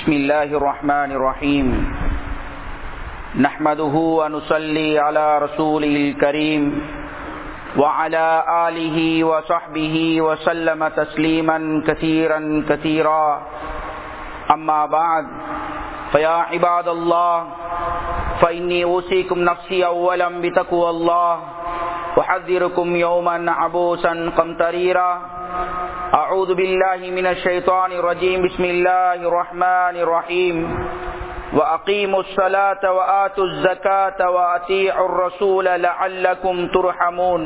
بسم الله الرحمن الرحيم نحمده ونصلي على رسوله الكريم وعلى آله وصحبه وسلم تسليما كثيرا كثيرا أما بعد فيا عباد الله فإني أوصيكم نفسي أولا بتقوى الله وحذركم يوما عبوسا قمطريرا أعوذ بالله من الشيطان الرجيم بسم الله الرحمن الرحيم وأقيموا الصلاة وآتوا الزكاة وأطيعوا الرسول لعلكم ترحمون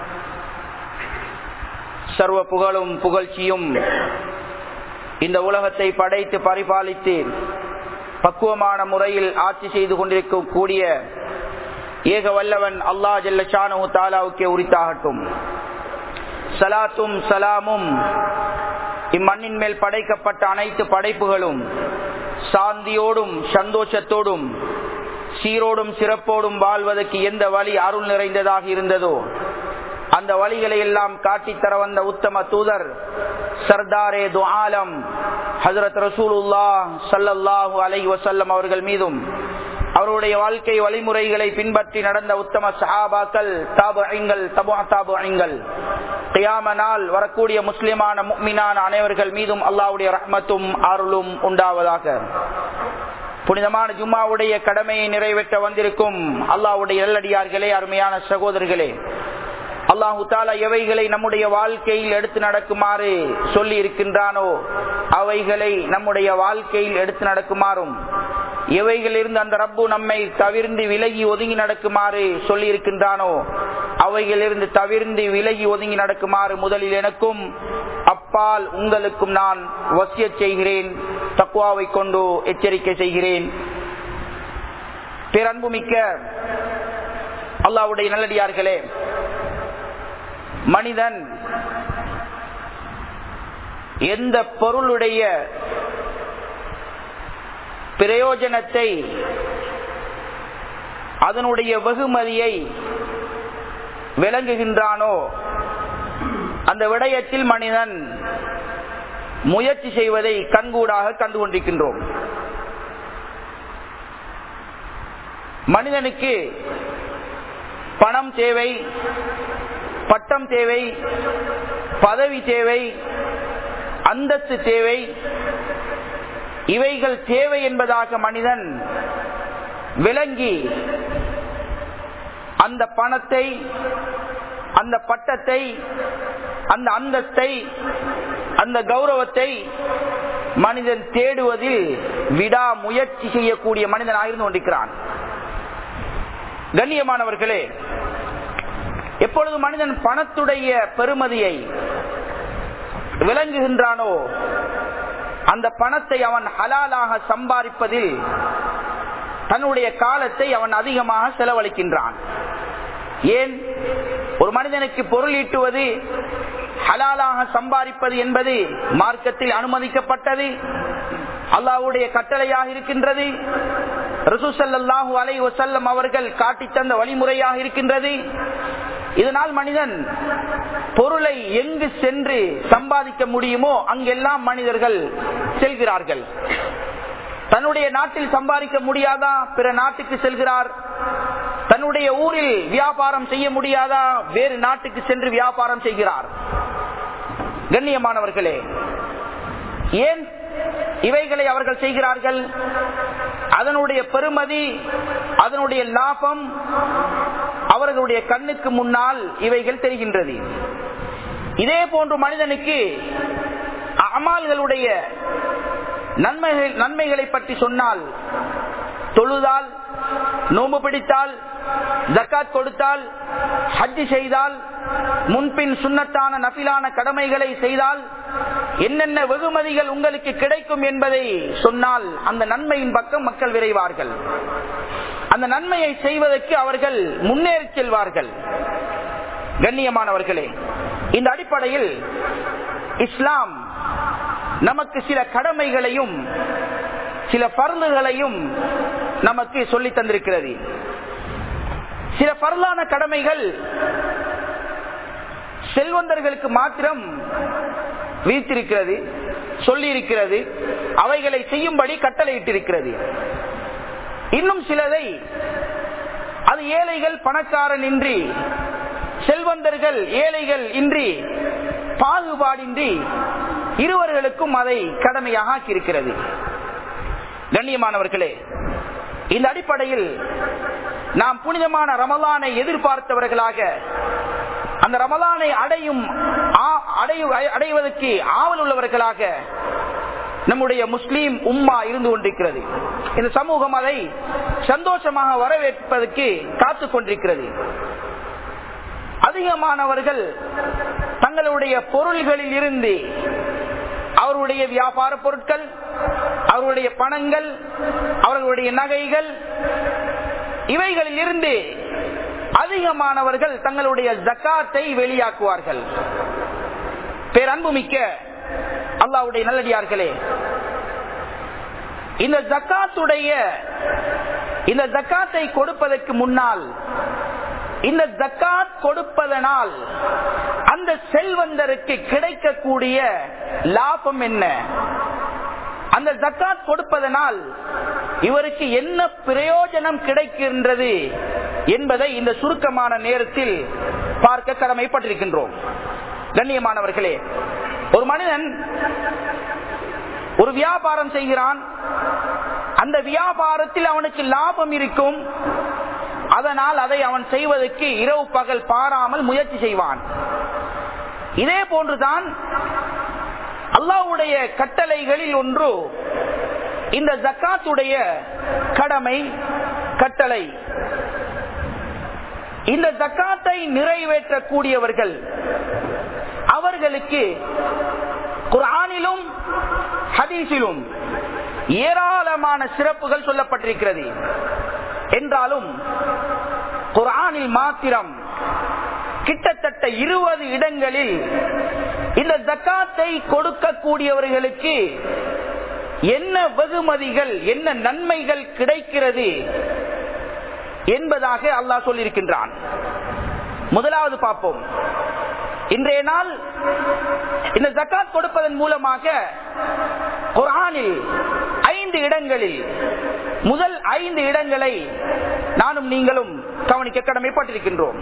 சர்வ புகழும் புகழ்ச்சியும் இந்த உலகத்தை படைத்து பரிபாலித்து பக்குவமான முறையில் ஆட்சி செய்து கொண்டிருக்கக்கூடிய ஏக வல்லவன் அல்லா ஜல்ல ஷானு தாலாவுக்கே உரித்தாகட்டும் சலாத்தும் சலாமும் இம்மண்ணின் மேல் படைக்கப்பட்ட அனைத்து படைப்புகளும் சாந்தியோடும் சந்தோஷத்தோடும் சீரோடும் சிறப்போடும் வாழ்வதற்கு எந்த வழி அருள் நிறைந்ததாக இருந்ததோ அந்த வழிகளை எல்லாம் காட்டித்தர வந்த உத்தம தூதர் சர்தாரே து ஆலம் ஹசரத் ரசூலுல்லா சல்லல்லாஹு அலை வசல்லம் அவர்கள் மீதும் அவருடைய வாழ்க்கை வழிமுறைகளை பின்பற்றி நடந்த உத்தம சஹாபாக்கள் தாபுங்கள் தபு தாபுங்கள் கியாம நாள் வரக்கூடிய முஸ்லிமான முக்மினான அனைவர்கள் மீதும் அல்லாவுடைய ரஹ்மத்தும் அருளும் உண்டாவதாக புனிதமான ஜும்மாவுடைய கடமையை நிறைவேற்ற வந்திருக்கும் அல்லாவுடைய நல்லடியார்களே அருமையான சகோதரர்களே அல்லாஹு தாலா எவைகளை நம்முடைய வாழ்க்கையில் எடுத்து நடக்குமாறு சொல்லி இருக்கின்றானோ அவைகளை நம்முடைய வாழ்க்கையில் எடுத்து நடக்குமாறும் எவைகளிலிருந்து அந்த ரப்பு நம்மை தவிர்ந்து விலகி ஒதுங்கி நடக்குமாறு சொல்லி இருக்கின்றானோ அவைகளிலிருந்து தவிர்ந்து விலகி ஒதுங்கி நடக்குமாறு முதலில் எனக்கும் அப்பால் உங்களுக்கும் நான் வசிய செய்கிறேன் தக்குவாவை கொண்டு எச்சரிக்கை செய்கிறேன் பேரன்புமிக்க அல்லாவுடைய நல்லடியார்களே மனிதன் எந்த பொருளுடைய பிரயோஜனத்தை அதனுடைய வெகுமதியை விளங்குகின்றானோ அந்த விடயத்தில் மனிதன் முயற்சி செய்வதை கண்கூடாக கண்டு கொண்டிருக்கின்றோம் மனிதனுக்கு பணம் தேவை பட்டம் தேவை பதவி தேவை அந்தஸ்து தேவை இவைகள் தேவை என்பதாக மனிதன் விளங்கி அந்த பணத்தை அந்த பட்டத்தை அந்த அந்தஸ்தை அந்த கௌரவத்தை மனிதன் தேடுவதில் விடா முயற்சி செய்யக்கூடிய மனிதனாக இருந்து கொண்டிருக்கிறான் கண்ணியமானவர்களே எப்பொழுது மனிதன் பணத்துடைய பெருமதியை விளங்குகின்றானோ அந்த பணத்தை அவன் ஹலாலாக சம்பாதிப்பதில் தன்னுடைய காலத்தை அவன் அதிகமாக செலவழிக்கின்றான் ஏன் ஒரு மனிதனுக்கு பொருள் ஈட்டுவது ஹலாலாக சம்பாதிப்பது என்பது மார்க்கத்தில் அனுமதிக்கப்பட்டது அல்லாவுடைய கட்டளையாக இருக்கின்றது ரசூசல்லாஹூ அலை வசல்லம் அவர்கள் காட்டி தந்த வழிமுறையாக இருக்கின்றது இதனால் மனிதன் பொருளை எங்கு சென்று சம்பாதிக்க முடியுமோ அங்கெல்லாம் மனிதர்கள் செல்கிறார்கள் தன்னுடைய நாட்டில் சம்பாதிக்க முடியாதா பிற நாட்டுக்கு செல்கிறார் தன்னுடைய ஊரில் வியாபாரம் செய்ய முடியாதா வேறு நாட்டுக்கு சென்று வியாபாரம் செய்கிறார் கண்ணியமானவர்களே ஏன் இவைகளை அவர்கள் செய்கிறார்கள் அதனுடைய பெருமதி அதனுடைய லாபம் அவர்களுடைய கண்ணுக்கு முன்னால் இவைகள் தெரிகின்றது இதே போன்று மனிதனுக்கு அமால்களுடைய நன்மைகள் நன்மைகளை பற்றி சொன்னால் தொழுதால் நோம்பு பிடித்தால் ஜக்காத் கொடுத்தால் ஹஜ்ஜி செய்தால் முன்பின் சுண்ணத்தான நபிலான கடமைகளை செய்தால் என்னென்ன வெகுமதிகள் உங்களுக்கு கிடைக்கும் என்பதை சொன்னால் அந்த நன்மையின் பக்கம் மக்கள் விரைவார்கள் அந்த நன்மையை செய்வதற்கு அவர்கள் முன்னேறி செல்வார்கள் கண்ணியமானவர்களே இந்த அடிப்படையில் இஸ்லாம் நமக்கு சில கடமைகளையும் சில பருந்துகளையும் நமக்கு சொல்லி தந்திருக்கிறது சில பரலான கடமைகள் செல்வந்தர்களுக்கு மாத்திரம் வீழ்த்திருக்கிறது சொல்லி இருக்கிறது அவைகளை செய்யும்படி கட்டளையிட்டிருக்கிறது இன்னும் சிலதை அது ஏழைகள் பணக்காரன் இன்றி செல்வந்தர்கள் ஏழைகள் இன்றி பாகுபாடின்றி இருவர்களுக்கும் அதை கடமையாக ஆக்கியிருக்கிறது கண்ணியமானவர்களே இந்த அடிப்படையில் நாம் புனிதமான ரமலானை எதிர்பார்த்தவர்களாக அந்த ரமலானை அடையும் அடைவதற்கு ஆவல் உள்ளவர்களாக நம்முடைய முஸ்லீம் உம்மா இருந்து கொண்டிருக்கிறது இந்த சமூகம் அதை சந்தோஷமாக வரவேற்பதற்கு காத்துக் கொண்டிருக்கிறது அதிகமானவர்கள் தங்களுடைய பொருள்களில் இருந்து அவருடைய வியாபார பொருட்கள் அவர்களுடைய பணங்கள் அவர்களுடைய நகைகள் இவைகளில் இருந்து அதிகமானவர்கள் தங்களுடைய ஜக்காத்தை வெளியாக்குவார்கள் பேரன்புமிக்க அல்லாவுடைய நல்லடியார்களே இந்த ஜக்காத்துடைய இந்த ஜக்காத்தை கொடுப்பதற்கு முன்னால் இந்த ஜக்காத் கொடுப்பதனால் அந்த செல்வந்தருக்கு கிடைக்கக்கூடிய லாபம் என்ன அந்த ஜக்காத் கொடுப்பதனால் இவருக்கு என்ன பிரயோஜனம் கிடைக்கின்றது என்பதை இந்த சுருக்கமான நேரத்தில் பார்க்க கடமைப்பட்டிருக்கின்றோம் கண்ணியமானவர்களே ஒரு மனிதன் ஒரு வியாபாரம் செய்கிறான் அந்த வியாபாரத்தில் அவனுக்கு லாபம் இருக்கும் அதனால் அதை அவன் செய்வதற்கு இரவு பகல் பாராமல் முயற்சி செய்வான் இதே போன்றுதான் அல்லாவுடைய கட்டளைகளில் ஒன்று இந்த ஜக்காத்துடைய கடமை கட்டளை இந்த ஜக்காத்தை நிறைவேற்றக்கூடியவர்கள் அவர்களுக்கு குரானிலும் ஹதீஸிலும் ஏராளமான சிறப்புகள் சொல்லப்பட்டிருக்கிறது என்றாலும் குரானில் மாத்திரம் கிட்டத்தட்ட இருபது இடங்களில் இந்த ஜக்காத்தை கொடுக்கக்கூடியவர்களுக்கு என்ன வெகுமதிகள் என்ன நன்மைகள் கிடைக்கிறது என்பதாக அல்லாஹ் சொல்லியிருக்கின்றான் முதலாவது பார்ப்போம் இன்றைய நாள் இந்த ஜக்காத் கொடுப்பதன் மூலமாக குரானில் ஐந்து இடங்களில் முதல் ஐந்து இடங்களை நானும் நீங்களும் கவனிக்க கடமைப்பட்டிருக்கின்றோம்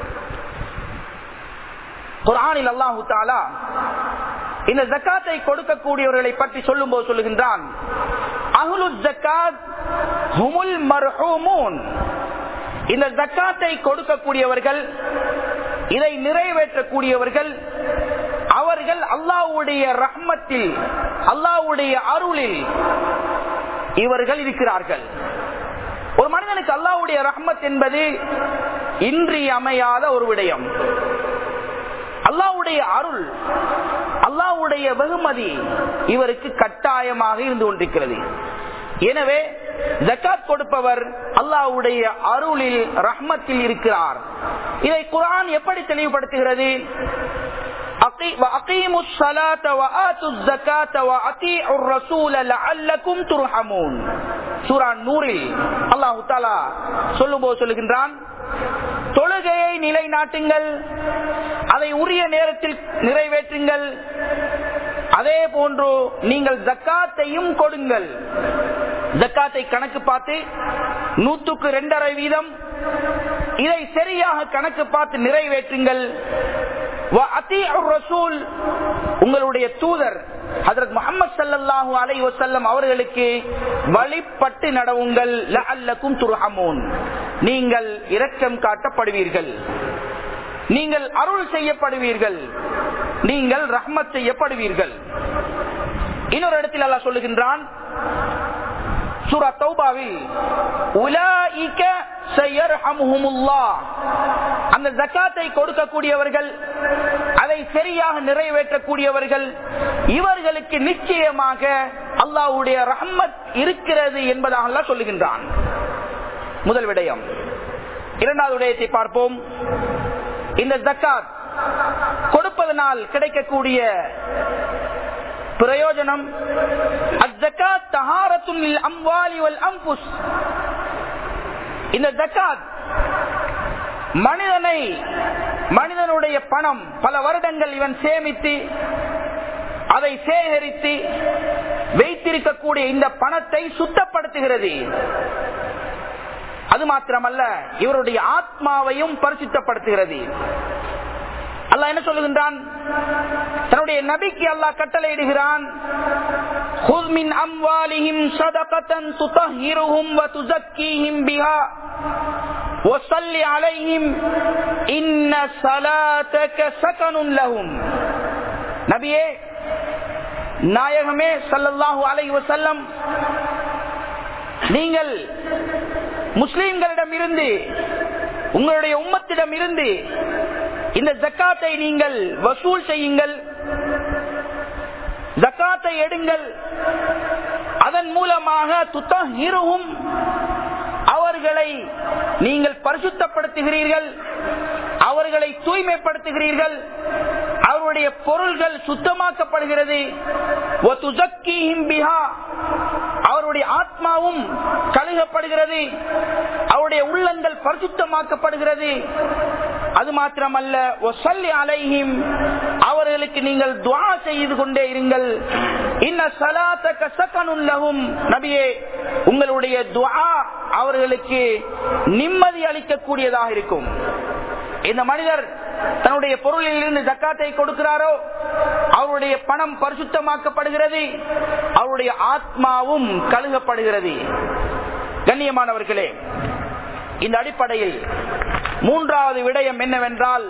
குரானில் அல்லாஹு தாலா இந்த ஜக்காத்தை கொடுக்கக்கூடியவர்களை பற்றி சொல்லும் போது சொல்லுகின்றான் அஹ்லு ஜக்காத் ஹுமுல் மர்ஹூமூன் இந்த ஜக்காத்தை கொடுக்கக்கூடியவர்கள் இதை நிறைவேற்றக்கூடியவர்கள் அவர்கள் அல்லாவுடைய ரஹ்மத்தில் அல்லாவுடைய அருளில் இவர்கள் இருக்கிறார்கள் ஒரு மனிதனுக்கு அல்லாவுடைய ரஹ்மத் என்பது இன்றி அமையாத ஒரு விடயம் அல்லாவுடைய அருள் அல்லாவுடைய வெகுமதி இவருக்கு கட்டாயமாக இருந்து கொண்டிருக்கிறது எனவே ஜக்காத் கொடுப்பவர் அல்லாவுடைய அருளில் ரஹ்மத்தில் இருக்கிறார் இதை குரான் எப்படி தெளிவுபடுத்துகிறது وأقيموا الصلاة وآتوا الزكاة وأطيعوا الرسول لعلكم ترحمون சூரா நூறில் அல்லாஹு தாலா சொல்லும்போது சொல்லுகின்றான் தொழுகையை நிலைநாட்டுங்கள் அதை உரிய நேரத்தில் நிறைவேற்றுங்கள் அதே போன்று நீங்கள் ஜக்காத்தையும் கொடுங்கள் ஜக்காத்தை கணக்கு பார்த்து நூத்துக்கு இரண்டரை வீதம் இதை சரியாக கணக்கு பார்த்து நிறைவேற்றுங்கள் உங்களுடைய தூதர் ஹதரத் முகமது சல்லாஹூ அலை வசல்லம் அவர்களுக்கு வழிபட்டு நடவுங்கள் லஅல்லக்கும் துர்ஹமூன் நீங்கள் இரக்கம் காட்டப்படுவீர்கள் நீங்கள் அருள் செய்யப்படுவீர்கள் நீங்கள் ரஹ்மத் செய்யப்படுவீர்கள் இன்னொரு இடத்தில் அல்லாஹ் சொல்லுகின்றான் சூரா தௌபாவில் உலாயிக்க அந்த ஜக்காத்தை கொடுக்கக்கூடியவர்கள் அதை சரியாக நிறைவேற்றக்கூடியவர்கள் இவர்களுக்கு நிச்சயமாக அல்லாவுடைய ரஹ்மத் இருக்கிறது என்பதாக அல்லாஹ் சொல்லுகின்றான் முதல் விடயம் இரண்டாவது விடயத்தை பார்ப்போம் இந்த ஜக்காத் கொடுப்பதனால் கிடைக்கக்கூடிய பிரயோஜனம் அஜக்காத் தஹாரத்துன் அம்வாலி வல் அம்புஸ் இந்த ஜக்காத் மனிதனை மனிதனுடைய பணம் பல வருடங்கள் இவன் சேமித்து அதை சேகரித்து வைத்திருக்கக்கூடிய இந்த பணத்தை சுத்தப்படுத்துகிறது அது மாத்திரமல்ல இவருடைய ஆத்மாவையும் பரிசுத்தப்படுத்துகிறது அல்லாஹ் என்ன சொல்லுகின்றான் தன்னுடைய நபிக்கு அல்லாஹ் கட்டளையிடுகிறான் خذ من أموالهم صدقة تطهرهم وتزكيهم بها وصل عليهم إن صلاتك سكن لهم நபியே நாயகமே சல்லல்லாஹு அலைஹி வஸல்லம் நீங்கள் முஸ்லிம்களிடம் இருந்து உங்களுடைய உம்மத்திடம் இருந்து இந்த ஜக்காத்தை நீங்கள் வசூல் செய்யுங்கள் ஜக்காத்தை எடுங்கள் அதன் மூலமாக துத்தஹிருஹும் அவர்களை நீங்கள் பரிசுத்தப்படுத்துகிறீர்கள் அவர்களை தூய்மைப்படுத்துகிறீர்கள் அவருடைய பொருள்கள் சுத்தமாக்கப்படுகிறது ஒத்துசக்கீஹிம் பிஹா. அவருடைய ஆத்மாவும் கழுகப்படுகிறது அவருடைய உள்ளங்கள் பரிசுத்தமாக்கப்படுகிறது அது மாத்திரமல்ல ஒசல்லி அலைஹிம் அவர்களுக்கு நீங்கள் துவா செய்து கொண்டே இருங்கள் இன்ன சலாத்த கசக்கனுள்ளகும் நபியே உங்களுடைய துவா அவர்களுக்கு நிம்மதி அளிக்கக்கூடியதாக இருக்கும் இந்த மனிதர் தன்னுடைய பொருளில் இருந்து ஜக்காத்தை கொடுக்கிறாரோ அவருடைய பணம் பரிசுத்தமாக்கப்படுகிறது அவருடைய ஆத்மாவும் கழுகப்படுகிறது கண்ணியமானவர்களே இந்த அடிப்படையில் மூன்றாவது விடயம் என்னவென்றால்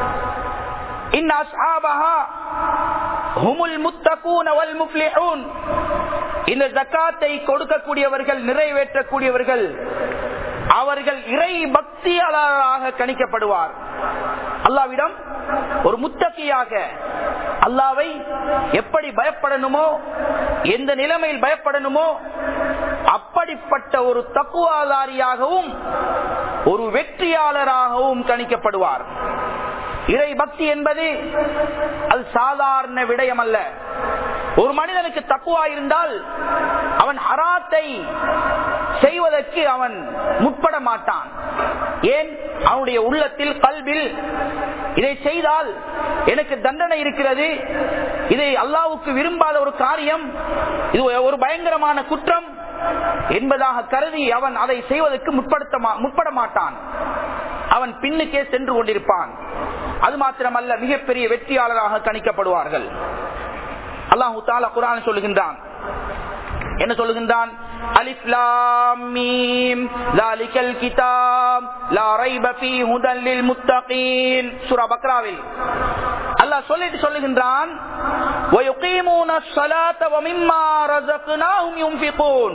இன் அஸ்ஹாபஹா ஹுமுல் முத்தகூன வல் முஃப்லிஹூன் இந்த ஜக்காத்தை கொடுக்கக்கூடியவர்கள் நிறைவேற்றக்கூடியவர்கள் அவர்கள் இறை பக்தியாளராக கணிக்கப்படுவார் அல்லாவிடம் ஒரு முத்தகையாக அல்லாவை எப்படி பயப்படணுமோ எந்த நிலைமையில் பயப்படணுமோ அப்படிப்பட்ட ஒரு தக்குவாதாரியாகவும் ஒரு வெற்றியாளராகவும் கணிக்கப்படுவார் இறை பக்தி என்பது அது சாதாரண விடயம் அல்ல ஒரு மனிதனுக்கு தக்குவா இருந்தால் அவன் ஹராத்தை செய்வதற்கு அவன் முற்பட மாட்டான் ஏன் அவனுடைய உள்ளத்தில் கல்வில் இதை செய்தால் எனக்கு தண்டனை இருக்கிறது இதை அல்லாவுக்கு விரும்பாத ஒரு காரியம் இது ஒரு பயங்கரமான குற்றம் என்பதாக கருதி அவன் அதை செய்வதற்கு முற்படுத்த முற்பட மாட்டான் அவன் பின்னுக்கே சென்று கொண்டிருப்பான் அது மாத்திரமல்ல மிகப்பெரிய வெற்றியாளராக கணிக்கப்படுவார்கள் அல்லாஹு தாலா குரான் சொல்லுகின்றான் என்ன சொல்லுகின்றான் அலிஸ்லாம் மீம் ذلكல் கிதாப் லா ரைப ஃபீ ஹுதல் லில் முத்தகீன் சூரா பக்ராவில் அல்லாஹ் சொல்லிட்டு சொல்லுகின்றான் ويقيمون الصلاة ومما رزقناهم ينفقون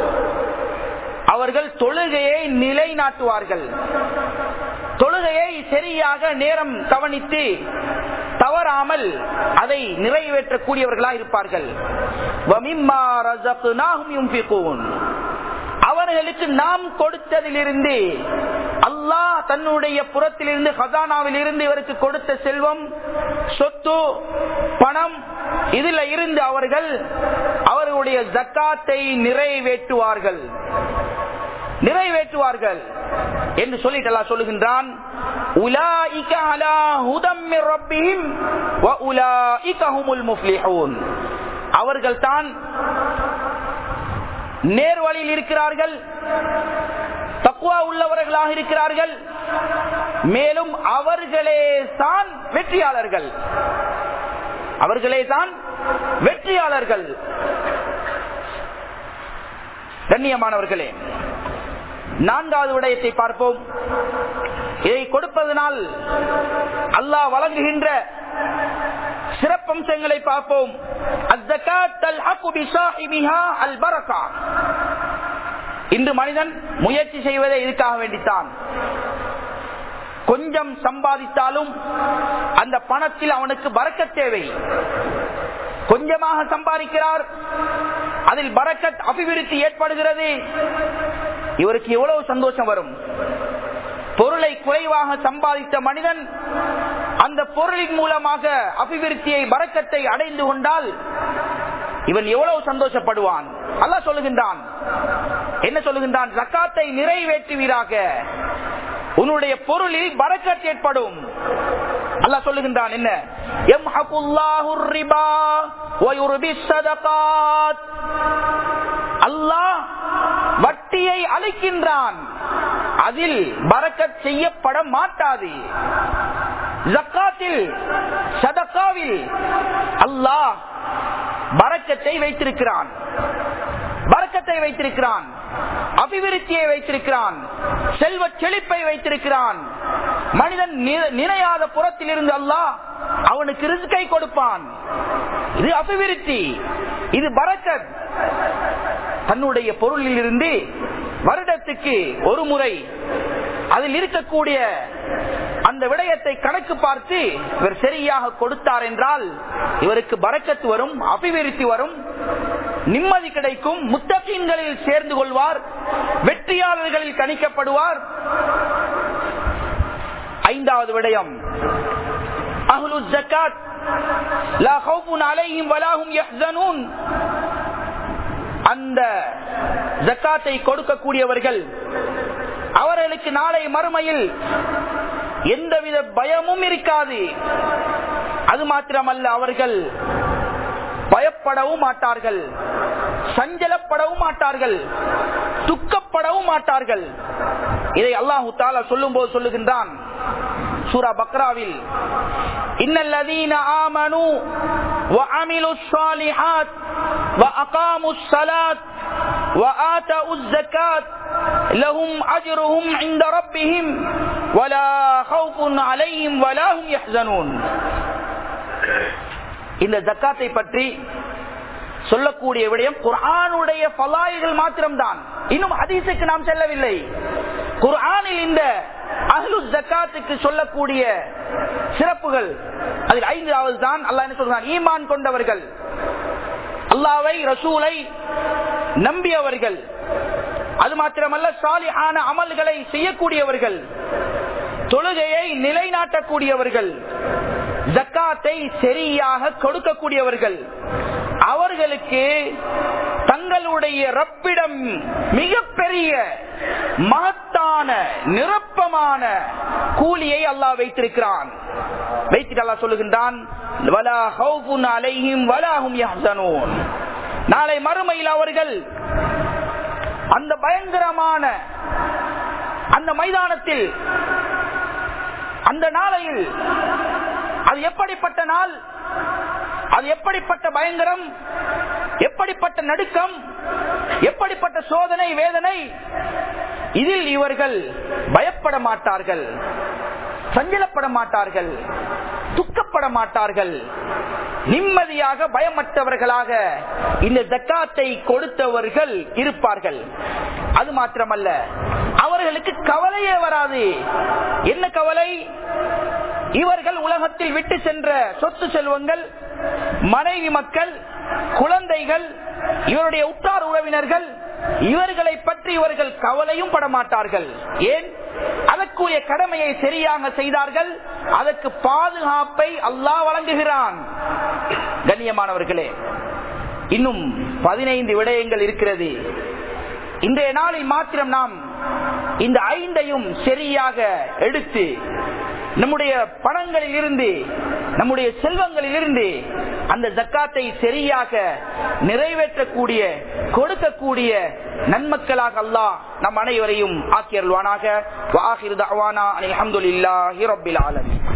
அவர்கள் தொழுகையை நிலைநாட்டுவார்கள் தொழுகையை சரியாக நேரம் கவனித்து தவறாமல் அதை நிறைவேற்றக்கூடியவர்களா இருப்பார்கள் அவர்களுக்கு நாம் கொடுத்ததிலிருந்து அல்லாஹ் தன்னுடைய புறத்திலிருந்து ஹசானாவில் இருந்து இவருக்கு கொடுத்த செல்வம் சொத்து பணம் இதுல இருந்து அவர்கள் அவர்களுடைய ஜக்காத்தை நிறைவேற்றுவார்கள் நிறைவேற்றுவார்கள் என்று சொல்லிட்டு அல்லாஹ் சொல்லுகின்றான் உலாயிக அலா ஹுதம் மிர் ரப்பிஹிம் வ உலாயிக ஹுமுல் முஃப்லிஹூன் அவர்கள் தான் நேர்வழியில் இருக்கிறார்கள் தக்குவா உள்ளவர்களாக இருக்கிறார்கள் மேலும் அவர்களே தான் வெற்றியாளர்கள் அவர்களே தான் வெற்றியாளர்கள் கண்ணியமானவர்களே நான்காவது விடயத்தை பார்ப்போம் இதை கொடுப்பதனால் அல்லாஹ் வழங்குகின்ற சிறப்பம்சங்களை பார்ப்போம் இன்று மனிதன் முயற்சி செய்வதை இதுக்காக வேண்டித்தான் கொஞ்சம் சம்பாதித்தாலும் அந்த பணத்தில் அவனுக்கு பறக்க தேவை கொஞ்சமாக சம்பாதிக்கிறார் அதில் பறக்கத் அபிவிருத்தி ஏற்படுகிறது இவருக்கு எவ்வளவு சந்தோஷம் வரும் பொருளை குறைவாக சம்பாதித்த மனிதன் அந்த பொருளின் மூலமாக அபிவிருத்தியை பறக்கத்தை அடைந்து கொண்டால் இவன் எவ்வளவு சந்தோஷப்படுவான் அல்ல சொல்லுகின்றான் என்ன சொல்லுகின்றான் ஜக்காத்தை நிறைவேற்றுவீராக உன்னுடைய பொருளில் பறக்கத் ஏற்படும் அல்லாஹ் சொல்லுகின்றான் என்ன யம்ஹகுல்லாஹு ரிபா வ யுர்பிஸ் ஸதகாத் அல்லாஹ் வட்டியை அளிக்கின்றான் அதில் பரக்கத் செய்யப்பட மாட்டாது ஜக்காத்தில் சதக்காவில் அல்லாஹ் பரக்கத்தை வைத்திருக்கிறான் பரக்கத்தை வைத்திருக்கிறான் அபிவிருத்தியை வைத்திருக்கிறான் செல்வ செழிப்பை வைத்திருக்கிறான் மனிதன் நி- நினையாத புறத்தில் இருந்து அல்லாஹ் அவனுக்கு ரிஸ்கை கொடுப்பான் இது அபிவிருத்தி இது பரக்கத் தன்னுடைய பொருளில் இருந்து வருடத்துக்கு ஒரு முறை அதில் இருக்கக்கூடிய அந்த விடயத்தை கணக்கு பார்த்து இவர் சரியாக கொடுத்தார் என்றால் இவருக்கு பறக்கத்து வரும் அபிவிருத்தி வரும் நிம்மதி கிடைக்கும் முத்தகீன்களில் சேர்ந்து கொள்வார் வெற்றியாளர்களில் கணிக்கப்படுவார் ஐந்தாவது விடயம் அஹ்லு ஜக்காத் லா ஹவுஃபுன் அலைஹிம் வலாஹும் யஹ்ஸனூன் அந்த ஜக்காத்தை கொடுக்கக்கூடியவர்கள் அவர்களுக்கு நாளை மறுமையில் எந்தவித பயமும் இருக்காது அது மாத்திரமல்ல அவர்கள் பயப்படவும் மாட்டார்கள் சஞ்சலப்படவும் மாட்டார்கள் துக்கப்படவும் மாட்டார்கள் இதை அல்லாஹு தாலா சொல்லும் போது சொல்லுகின்றான் சூரா பக்ராவில் இன்னல்லதீன ஆமனு وعملوا الصالحات وأقاموا الصلاة وآتوا الزكاة لهم أجرهم عند ربهم ولا خوف عليهم ولا هم يحزنون இந்த ஜக்காத்தை பற்றி சொல்லக்கூடிய விடயம் குர்ஆனுடைய பலாய்கள் மாத்திரம்தான் இன்னும் ஹதீஸுக்கு நாம் செல்லவில்லை குர்ஆனில் இந்த அஹ்லு ஜக்காத்துக்கு சொல்லக்கூடிய சிறப்புகள் அதில் ஐந்தாவது தான் அல்லாஹ் என்ன சொல்றான் ஈமான் கொண்டவர்கள் அல்லாவை ரசூலை நம்பியவர்கள் அது மாத்திரமல்ல சாலிஹான அமல்களை செய்யக்கூடியவர்கள் தொழுகையை நிலைநாட்டக்கூடியவர்கள் ஜக்காத்தை சரியாக கொடுக்கக்கூடியவர்கள் அவர்களுக்கு தங்களுடைய ரப்பிடம் மிகப்பெரிய மகத்தான நிரப்பமான கூலியை அல்லாஹ் வைத்திருக்கிறான் வைத்துட்டு அல்லாஹ் சொல்லுகின்றான் "வலா ஹௌஃபுன் அலைஹிம் வலா ஹும் யஹ்ஸனூன்." நாளை மறுமையில் அவர்கள் அந்த பயங்கரமான அந்த மைதானத்தில் அந்த நாளையில் அது எப்படிப்பட்ட நாள் அது எப்படிப்பட்ட பயங்கரம் எப்படிப்பட்ட நடுக்கம் எப்படிப்பட்ட சோதனை வேதனை இதில் இவர்கள் பயப்பட மாட்டார்கள் சஞ்சலப்பட மாட்டார்கள் துக்கப்பட மாட்டார்கள் நிம்மதியாக பயமற்றவர்களாக இந்த ஜக்காத்தை கொடுத்தவர்கள் இருப்பார்கள் அது மாத்திரமல்ல அவர்களுக்கு கவலையே வராது என்ன கவலை இவர்கள் உலகத்தில் விட்டு சென்ற சொத்து செல்வங்கள் மனைவி மக்கள் குழந்தைகள் இவருடைய உற்றார் உறவினர்கள் இவர்களை பற்றி இவர்கள் கவலையும் பட மாட்டார்கள் ஏன் அதற்குரிய கடமையை சரியாக செய்தார்கள் அதற்கு பாதுகாப்பை அல்லாஹ் வழங்குகிறான் கண்ணியமானவர்களே இன்னும் பதினைந்து விடயங்கள் இருக்கிறது இன்றைய நாளில் மாத்திரம் நாம் இந்த ஐந்தையும் சரியாக எடுத்து நம்முடைய பணங்களில் இருந்து நம்முடைய செல்வங்களில் இருந்து அந்த ஜக்காத்தை சரியாக நிறைவேற்றக்கூடிய கொடுக்கக்கூடிய நன்மக்களாக அல்லாஹ் நம் அனைவரையும் ஆக்கியருள்வானாக வாஹிர் தஅவானா அல்ஹம்துலில்லாஹி ரப்பில் ஆலமீன்